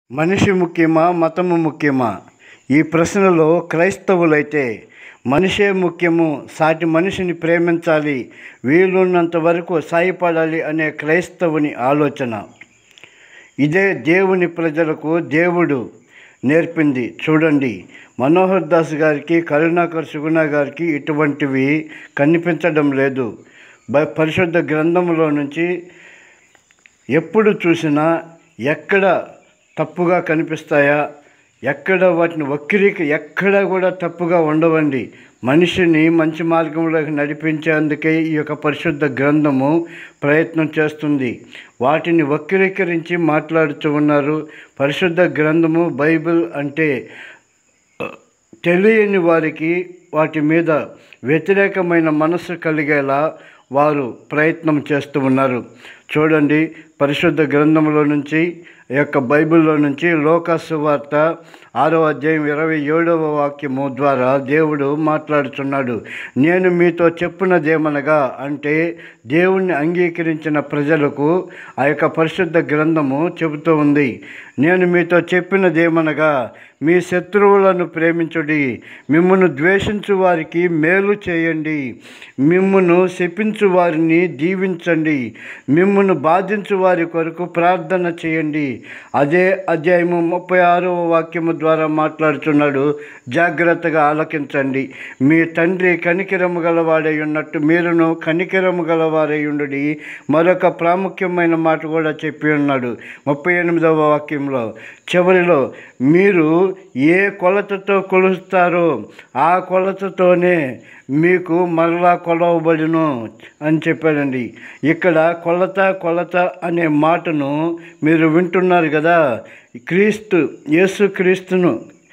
మనిషి ముఖ్యమా మతము ముఖ్యమా ఈ ప్రశ్నలో క్రైస్తవులైతే మనిషే ముఖ్యము సాటి మనిషిని ప్రేమించాలి వీలున్నంత వరకు సాయపడాలి అనే క్రైస్తవుని ఆలోచన ఇదే దేవుని ప్రజలకు దేవుడు నేర్పింది చూడండి మనోహర్ దాస్ గారికి కరుణాకర్ సుగుణ గారికి ఇటువంటివి కనిపించడం లేదు బ- పరిశుద్ధ గ్రంథంలో నుంచి ఎప్పుడు చూసినా ఎక్కడ తప్పుగా కనిపిస్తాయా ఎక్కడ వాటిని వక్రీకి ఎక్కడ కూడా తప్పుగా ఉండవండి మనిషిని మంచి మార్గంలోకి నడిపించేందుకే ఈ యొక్క పరిశుద్ధ గ్రంథము ప్రయత్నం చేస్తుంది వాటిని వక్రీకరించి మాట్లాడుతూ ఉన్నారు పరిశుద్ధ గ్రంథము బైబిల్ అంటే తెలియని వారికి వాటి మీద వ్యతిరేకమైన మనస్సు కలిగేలా వారు ప్రయత్నం చేస్తూ ఉన్నారు చూడండి పరిశుద్ధ గ్రంథంలో నుంచి ఈ యొక్క బైబిల్లో నుంచి లోకాసు వార్త ఆరో అధ్యాయం ఇరవై ఏడవ వాక్యము ద్వారా దేవుడు మాట్లాడుతున్నాడు నేను మీతో చెప్పున్నదేమనగా అంటే దేవుణ్ణి అంగీకరించిన ప్రజలకు ఆ యొక్క పరిశుద్ధ గ్రంథము చెబుతూ ఉంది నేను మీతో చెప్పినదేమనగా మీ శత్రువులను ప్రేమించుడి మిమ్మను ద్వేషించు వారికి మేలు చేయండి మిమ్మును శపించు వారిని దీవించండి మిమ్మును బాధించు వారి కొరకు ప్రార్థన చేయండి అదే అధ్యాయము ముప్పై ఆరవ వాక్యము ద్వారా మాట్లాడుతున్నాడు జాగ్రత్తగా ఆలకించండి మీ తండ్రి కనికిరము గలవాడై ఉన్నట్టు మీరును కనికిరము గలవారై ఉండుడి మరొక ప్రాముఖ్యమైన మాట కూడా చెప్పి ఉన్నాడు ముప్పై ఎనిమిదవ వాక్యంలో చివరిలో మీరు ఏ కొలతతో కొలుస్తారో ఆ కొలతతోనే మీకు మరలా కొలవబడును అని చెప్పాడండి ఇక్కడ కొలత కొలత అనే మాటను మీరు వింటున్నారు కదా క్రీస్తు యేసు క్రీస్తును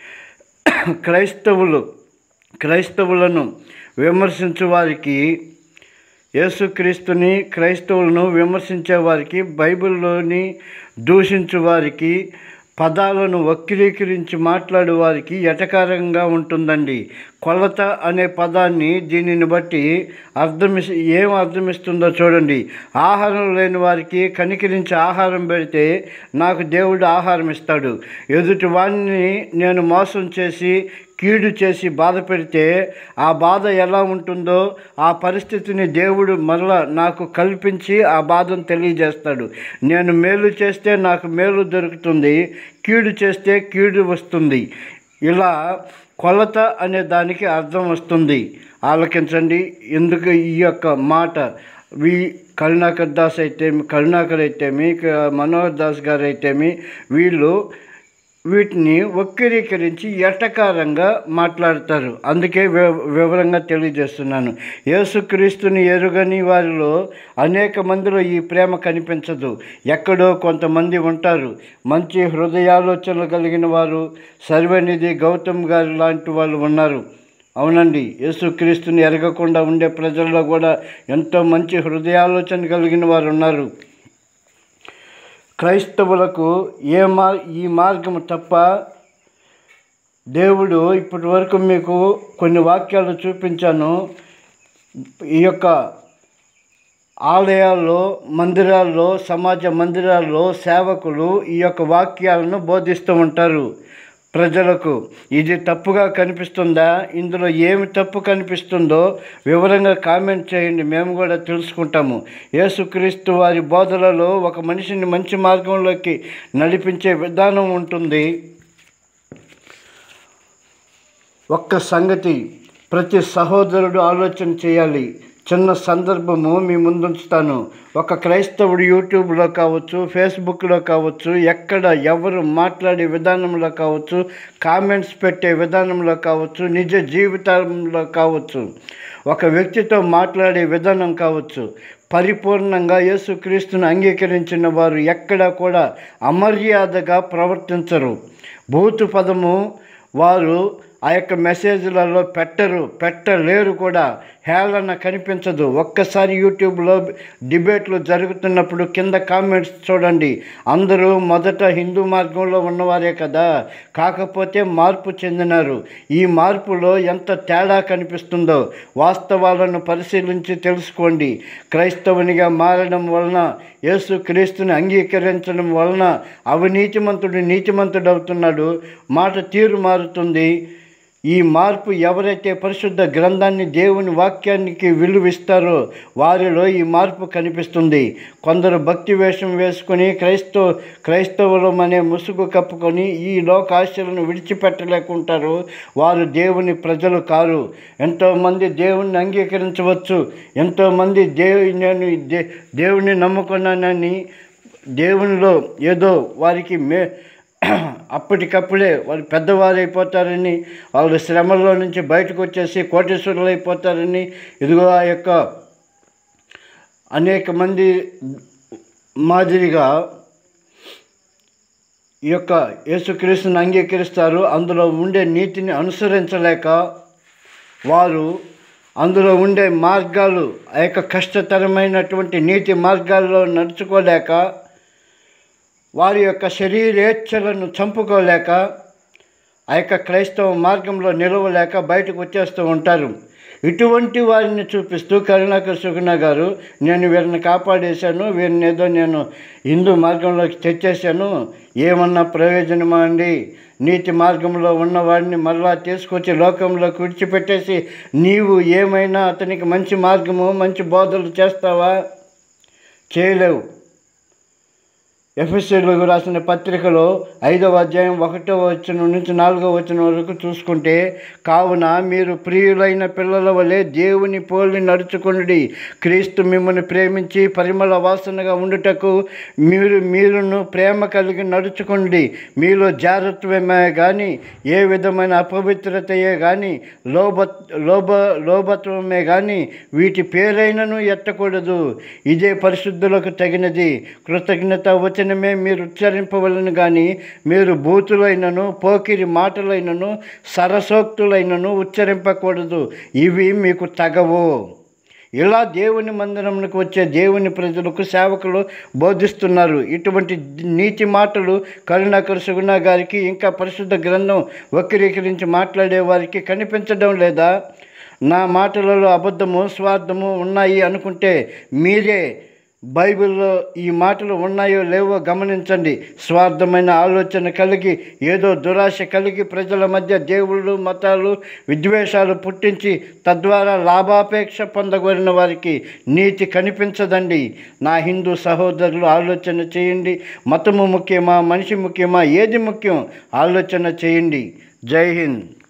క్రైస్తవులు క్రైస్తవులను విమర్శించు వారికి యేసుక్రీస్తుని క్రైస్తవులను విమర్శించే వారికి బైబిల్లోని దూషించు వారికి పదాలను వక్రీకరించి మాట్లాడే వారికి ఎటకారంగా ఉంటుందండి కొలత అనే పదాన్ని దీనిని బట్టి అర్థమి ఏం అర్థమిస్తుందో చూడండి ఆహారం లేని వారికి కనికరించి ఆహారం పెడితే నాకు దేవుడు ఆహారం ఇస్తాడు ఎదుటి వాడిని నేను మోసం చేసి కీడు చేసి బాధ పెడితే ఆ బాధ ఎలా ఉంటుందో ఆ పరిస్థితిని దేవుడు మరలా నాకు కల్పించి ఆ బాధను తెలియజేస్తాడు నేను మేలు చేస్తే నాకు మేలు దొరుకుతుంది కీడు చేస్తే కీడు వస్తుంది ఇలా కొలత అనే దానికి అర్థం వస్తుంది ఆలకించండి ఎందుకు ఈ యొక్క మాట వి కరుణాకర్ దాస్ అయితేమి కరుణాకర్ అయితేమి క- మనోహర్ దాస్ గారు అయితేమి వీళ్ళు వీటిని వక్రీకరించి ఎటకారంగా మాట్లాడతారు అందుకే వి- వివరంగా తెలియజేస్తున్నాను యేసుక్రీస్తుని ఎరుగని వారిలో అనేక మందిలో ఈ ప్రేమ కనిపించదు ఎక్కడో కొంతమంది ఉంటారు మంచి హృదయాలోచనలు కలిగిన వారు సర్వనిధి గౌతమ్ గారు లాంటి వాళ్ళు ఉన్నారు అవునండి యేసుక్రీస్తుని ఎరగకుండా ఉండే ప్రజల్లో కూడా ఎంతో మంచి హృదయాలోచన కలిగిన వారు ఉన్నారు క్రైస్తవులకు ఏ మార్ ఈ మార్గము తప్ప దేవుడు ఇప్పటి వరకు మీకు కొన్ని వాక్యాలు చూపించాను ఈ యొక్క ఆలయాల్లో మందిరాల్లో సమాజ మందిరాల్లో సేవకులు ఈ యొక్క వాక్యాలను బోధిస్తూ ఉంటారు ప్రజలకు ఇది తప్పుగా కనిపిస్తుందా ఇందులో ఏమి తప్పు కనిపిస్తుందో వివరంగా కామెంట్ చేయండి మేము కూడా తెలుసుకుంటాము యేసుక్రీస్తు వారి బోధలలో ఒక మనిషిని మంచి మార్గంలోకి నడిపించే విధానం ఉంటుంది ఒక్క సంగతి ప్రతి సహోదరుడు ఆలోచన చేయాలి చిన్న సందర్భము మీ ముందుంచుతాను ఒక క్రైస్తవుడు యూట్యూబ్లో కావచ్చు ఫేస్బుక్లో కావచ్చు ఎక్కడ ఎవరు మాట్లాడే విధానంలో కావచ్చు కామెంట్స్ పెట్టే విధానంలో కావచ్చు నిజ జీవితంలో కావచ్చు ఒక వ్యక్తితో మాట్లాడే విధానం కావచ్చు పరిపూర్ణంగా యేసుక్రీస్తును అంగీకరించిన వారు ఎక్కడా కూడా అమర్యాదగా ప్రవర్తించరు భూతు పదము వారు ఆ యొక్క మెసేజ్లలో పెట్టరు పెట్టలేరు కూడా హేళన కనిపించదు ఒక్కసారి యూట్యూబ్లో డిబేట్లు జరుగుతున్నప్పుడు కింద కామెంట్స్ చూడండి అందరూ మొదట హిందూ మార్గంలో ఉన్నవారే కదా కాకపోతే మార్పు చెందినారు ఈ మార్పులో ఎంత తేడా కనిపిస్తుందో వాస్తవాలను పరిశీలించి తెలుసుకోండి క్రైస్తవునిగా మారడం వలన యేసు క్రీస్తుని అంగీకరించడం వలన అవినీతిమంతుడు నీతిమంతుడు అవుతున్నాడు మాట తీరు మారుతుంది ఈ మార్పు ఎవరైతే పరిశుద్ధ గ్రంథాన్ని దేవుని వాక్యానికి విలువిస్తారో వారిలో ఈ మార్పు కనిపిస్తుంది కొందరు భక్తి వేషం వేసుకొని క్రైస్తవ క్రైస్తవులం అనే ముసుగు కప్పుకొని ఈ లోకాశలను విడిచిపెట్టలేకుంటారు వారు దేవుని ప్రజలు కారు ఎంతోమంది దేవుణ్ణి అంగీకరించవచ్చు ఎంతోమంది దేవు నేను దే దేవుని నమ్ముకున్నానని దేవునిలో ఏదో వారికి మే అప్పటికప్పుడే వాళ్ళు పెద్దవారు అయిపోతారని వాళ్ళ శ్రమల్లో నుంచి బయటకు వచ్చేసి కోటేశ్వరులు అయిపోతారని ఇదిగో ఆ యొక్క అనేక మంది మాదిరిగా ఈ యొక్క యేసుక్రీస్తుని అంగీకరిస్తారు అందులో ఉండే నీతిని అనుసరించలేక వారు అందులో ఉండే మార్గాలు ఆ యొక్క కష్టతరమైనటువంటి నీతి మార్గాల్లో నడుచుకోలేక వారి యొక్క శరీరేచ్ఛలను చంపుకోలేక ఆ యొక్క క్రైస్తవ మార్గంలో నిలవలేక బయటకు వచ్చేస్తూ ఉంటారు ఇటువంటి వారిని చూపిస్తూ కరుణాకర్ సుగుణ గారు నేను వీరిని కాపాడేశాను వీరిని ఏదో నేను హిందూ మార్గంలోకి తెచ్చేశాను ఏమన్నా ప్రయోజనమా అండి నీతి మార్గంలో ఉన్నవాడిని మరలా తీసుకొచ్చి లోకంలోకి విడిచిపెట్టేసి నీవు ఏమైనా అతనికి మంచి మార్గము మంచి బోధలు చేస్తావా చేయలేవు ఎఫ్ఎస్సీలకు రాసిన పత్రికలో ఐదవ అధ్యాయం ఒకటో వచనం నుంచి నాలుగవ వచనం వరకు చూసుకుంటే కావున మీరు ప్రియులైన పిల్లల వలె దేవుని పోలి నడుచుకుని క్రీస్తు మిమ్మల్ని ప్రేమించి పరిమళ వాసనగా ఉండుటకు మీరు మీరును ప్రేమ కలిగి నడుచుకోండి మీలో జాగ్రత్తమే కానీ ఏ విధమైన అపవిత్రతయే కానీ లోభ లోభ లోభత్వమే కానీ వీటి పేరైనను ఎత్తకూడదు ఇదే పరిశుద్ధులకు తగినది కృతజ్ఞత వచనమే మీరు ఉచ్చరింపవలను కానీ మీరు బూతులైనను పోకిరి మాటలైనను సరసోక్తులైనను ఉచ్చరింపకూడదు ఇవి మీకు తగవు ఇలా దేవుని మందిరంకు వచ్చే దేవుని ప్రజలకు సేవకులు బోధిస్తున్నారు ఇటువంటి నీతి మాటలు కరుణాకర్ సుగుణ గారికి ఇంకా పరిశుద్ధ గ్రంథం వక్రీకరించి మాట్లాడే వారికి కనిపించడం లేదా నా మాటలలో అబద్ధము స్వార్థము ఉన్నాయి అనుకుంటే మీరే బైబిల్లో ఈ మాటలు ఉన్నాయో లేవో గమనించండి స్వార్థమైన ఆలోచన కలిగి ఏదో దురాశ కలిగి ప్రజల మధ్య దేవుళ్ళు మతాలు విద్వేషాలు పుట్టించి తద్వారా లాభాపేక్ష పొందగోరిన వారికి నీతి కనిపించదండి నా హిందూ సహోదరులు ఆలోచన చేయండి మతము ముఖ్యమా మనిషి ముఖ్యమా ఏది ముఖ్యం ఆలోచన చేయండి జై హింద్